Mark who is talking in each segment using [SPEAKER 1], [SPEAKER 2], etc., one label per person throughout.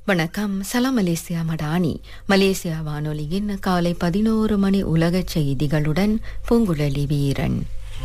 [SPEAKER 1] வணக்கம் சலாம் Malaysia Madani Malaysia வானொலியின் காலை பதினோரு மணி உலகச் செய்திகளுடன் பூங்குழலி வீரன்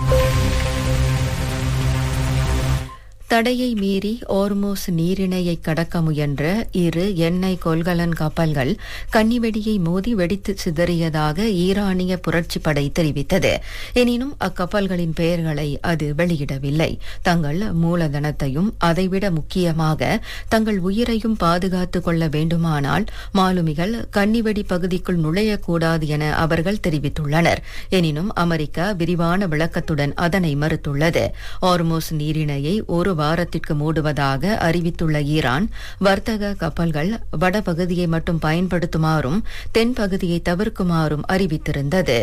[SPEAKER 1] தடையை மீறி ஓர்மோஸ் நீரிணையை கடக்க முயன்ற இரு எண்ணெய் கொள்கலன் கப்பல்கள் கன்னிவெடியை மோதி வெடித்து சிதறியதாக ஈரானிய புரட்சி படை தெரிவித்தது எனினும் அக்கப்பல்களின் பெயர்களை அது வெளியிடவில்லை தங்கள் மூலதனத்தையும் அதைவிட முக்கியமாக தங்கள் உயிரையும் பாதுகாத்துக் கொள்ள வேண்டுமானால் மாலுமிகள் கன்னிவெடி பகுதிக்குள் நுழையக்கூடாது என அவர்கள் தெரிவித்துள்ளனர் எனினும் அமெரிக்கா விரிவான விளக்கத்துடன் அதனை மறுத்துள்ளது ஓர்மோஸ் நீரிணையை ஒரு வாரத்திற்கு மூடுவதாக அறிவித்துள்ள ஈரான் வர்த்தக கப்பல்கள் வடபகுதியை மட்டும் பயன்படுத்துமாறும் தென்பகுதியை தவிர்க்குமாறும் அறிவித்திருந்தது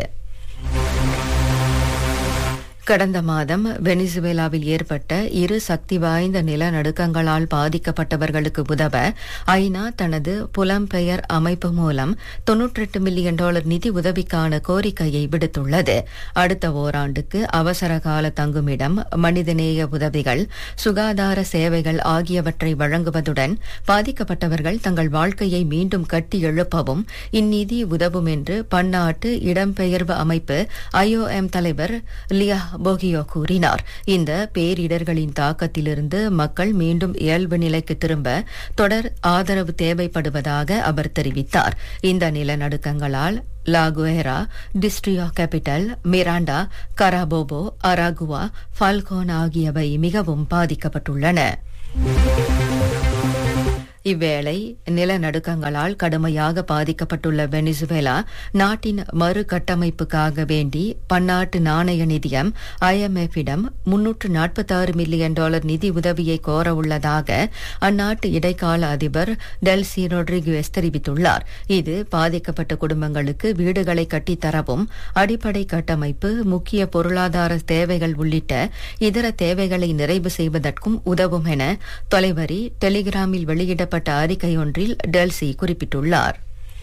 [SPEAKER 1] கடந்த மாதம் வெனிசுவேலாவில் ஏற்பட்ட இரு சக்தி வாய்ந்த நிலநடுக்கங்களால் பாதிக்கப்பட்டவர்களுக்கு உதவ ஐநா தனது புலம்பெயர் அமைப்பு மூலம் தொன்னூற்றெட்டு மில்லியன் டாலர் நிதி உதவிக்கான கோரிக்கையை விடுத்துள்ளது அடுத்த ஓராண்டுக்கு அவசர கால தங்குமிடம் மனிதநேய உதவிகள் சுகாதார சேவைகள் ஆகியவற்றை வழங்குவதுடன் பாதிக்கப்பட்டவர்கள் தங்கள் வாழ்க்கையை மீண்டும் கட்டி எழுப்பவும் இந்நிதி உதவும் என்று பன்னாட்டு இடம்பெயர்வு அமைப்பு ஐஓஎம் தலைவர் லியா போகியோ கூறினார் இந்த பேரிடர்களின் தாக்கத்திலிருந்து மக்கள் மீண்டும் இயல்பு நிலைக்கு திரும்ப தொடர் ஆதரவு தேவைப்படுவதாக அவர் தெரிவித்தார் இந்த நிலநடுக்கங்களால் La Guaira Distrito Capital Miranda Carabobo Aragua Falcon ஆகியவை மிகவும் பாதிக்கப்பட்டுள்ளன இவ்வேளை நிலநடுக்கங்களால் கடுமையாக பாதிக்கப்பட்டுள்ள வெனிசுவேலா நாட்டின் மறு கட்டமைப்புக்காக வேண்டி பன்னாட்டு நாணய நிதியம் ஐஎம்எஃபிடம் முன்னூற்று நாற்பத்தாறு மில்லியன் டாலர் நிதி உதவியை கோர உள்ளதாக அந்நாட்டு இடைக்கால அதிபர் டெல்சி ரொட்ரிகுவேஸ் தெரிவித்துள்ளார் இது பாதிக்கப்பட்ட குடும்பங்களுக்கு வீடுகளை கட்டித்தரவும் அடிப்படை கட்டமைப்பு முக்கிய பொருளாதார தேவைகள் உள்ளிட்ட இதர தேவைகளை நிறைவு செய்வதற்கும் உதவும் என தொலைவரி டெலிகிராமில் வெளியிடப்பட்ட வெளியிடப்பட்ட அறிக்கை ஒன்றில் டெல்சி குறிப்பிட்டுள்ளார்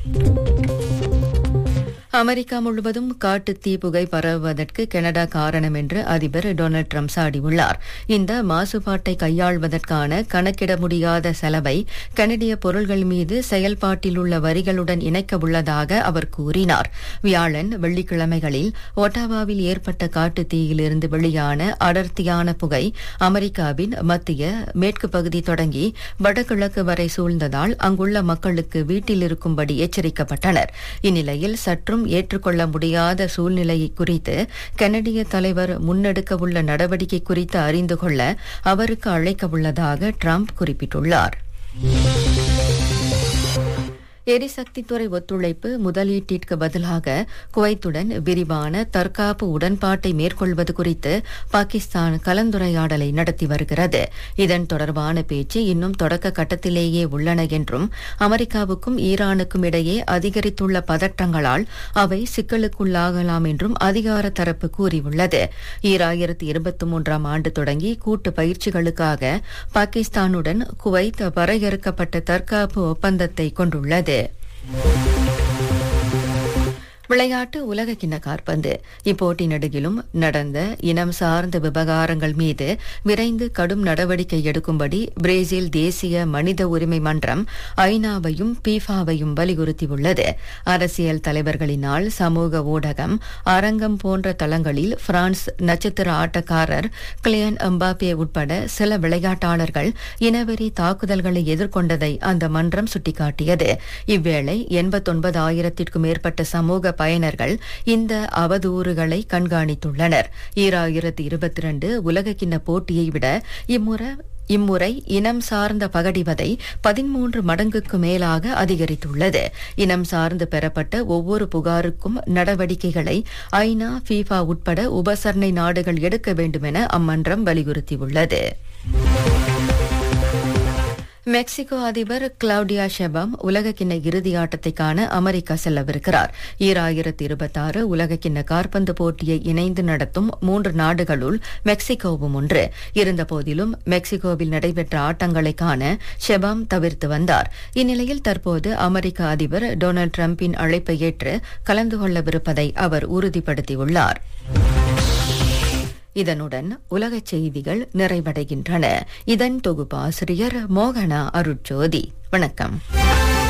[SPEAKER 1] அமெரிக்கா முழுவதும் காட்டு தீ புகை பரவுவதற்கு கனடா காரணம் என்று அதிபர் டொனால்டு ட்ரம்ப் சாடியுள்ளார் இந்த மாசுபாட்டை கையாள்வதற்கான கணக்கிட முடியாத செலவை கனடிய பொருள்கள் மீது செயல்பாட்டில் உள்ள வரிகளுடன் இணைக்க உள்ளதாக அவர் கூறினார் வியாழன் வெள்ளிக்கிழமைகளில் ஒட்டாவாவில் ஏற்பட்ட காட்டு தீயிலிருந்து வெளியான அடர்த்தியான புகை அமெரிக்காவின் மத்திய மேற்கு பகுதி தொடங்கி வடகிழக்கு வரை சூழ்ந்ததால் அங்குள்ள மக்களுக்கு வீட்டில் இருக்கும்படி எச்சரிக்கப்பட்டனர் இந்நிலையில் சற்றும் ஏற்றுக்கொள்ள முடியாத சூழ்நிலை குறித்து கனடிய தலைவர் முன்னெடுக்க உள்ள நடவடிக்கை குறித்து அறிந்து கொள்ள அவருக்கு அழைக்க உள்ளதாக ட்ரம்ப் குறிப்பிட்டுள்ளார் எரிசக்தித்துறை ஒத்துழைப்பு முதலீட்டிற்கு பதிலாக குவைத்துடன் விரிவான தற்காப்பு உடன்பாட்டை மேற்கொள்வது குறித்து பாகிஸ்தான் கலந்துரையாடலை நடத்தி வருகிறது இதன் தொடர்பான பேச்சு இன்னும் தொடக்க கட்டத்திலேயே உள்ளன என்றும் அமெரிக்காவுக்கும் ஈரானுக்கும் இடையே அதிகரித்துள்ள பதற்றங்களால் அவை சிக்கலுக்குள்ளாகலாம் என்றும் அதிகார தரப்பு கூறியுள்ளது ஈராயிரத்தி இருபத்தி மூன்றாம் ஆண்டு தொடங்கி கூட்டு பயிற்சிகளுக்காக பாகிஸ்தானுடன் குவைத் வரையறுக்கப்பட்ட தற்காப்பு ஒப்பந்தத்தை கொண்டுள்ளது விளையாட்டு உலக கிண்ண காற்பந்து இப்போட்டி நடுகிலும் நடந்த இனம் சார்ந்த விவகாரங்கள் மீது விரைந்து கடும் நடவடிக்கை எடுக்கும்படி பிரேசில் தேசிய மனித உரிமை மன்றம் ஐநாவையும் பீஃபாவையும் வலியுறுத்தியுள்ளது அரசியல் தலைவர்களினால் சமூக ஊடகம் அரங்கம் போன்ற தளங்களில் பிரான்ஸ் நட்சத்திர ஆட்டக்காரர் கிளியன் எம்பாப்பே உட்பட சில விளையாட்டாளர்கள் இனவெறி தாக்குதல்களை எதிர்கொண்டதை அந்த மன்றம் சுட்டிக்காட்டியது இவ்வேளை எண்பத்தொன்பது ஆயிரத்திற்கும் மேற்பட்ட சமூக பயனர்கள் இந்த அவதூறுகளை கண்காணித்துள்ளனர் ஈராயிரத்தி இருபத்தி இரண்டு உலகக்கிண்ண போட்டியை விட இம்முறை இம்முறை இனம் சார்ந்த பகடிவதை பதிமூன்று மடங்குக்கு மேலாக அதிகரித்துள்ளது இனம் சார்ந்து பெறப்பட்ட ஒவ்வொரு புகாருக்கும் நடவடிக்கைகளை ஐநா ஃபீஃபா உட்பட உபசரணை நாடுகள் எடுக்க வேண்டும் என அம்மன்றம் வலியுறுத்தியுள்ளது மெக்சிகோ அதிபர் கிளவுடியா ஷெபம் உலகக்கிண்ண இறுதி ஆட்டத்தை காண அமெரிக்கா செல்லவிருக்கிறார் ஈராயிரத்தி இருபத்தாறு உலகக்கிண்ண காற்பந்து போட்டியை இணைந்து நடத்தும் மூன்று நாடுகளுள் மெக்சிகோவும் ஒன்று இருந்தபோதிலும் மெக்சிகோவில் நடைபெற்ற ஆட்டங்களை காண ஷெபாம் தவிர்த்து வந்தார் இந்நிலையில் தற்போது அமெரிக்க அதிபர் டொனால்டு டிரம்பின் அழைப்பை ஏற்று கலந்து கொள்ளவிருப்பதை அவர் உறுதிப்படுத்தியுள்ளார் இதனுடன் உலகச் செய்திகள் நிறைவடைகின்றன இதன் தொகுப்பாசிரியர் மோகனா அருட்ஜோதி வணக்கம்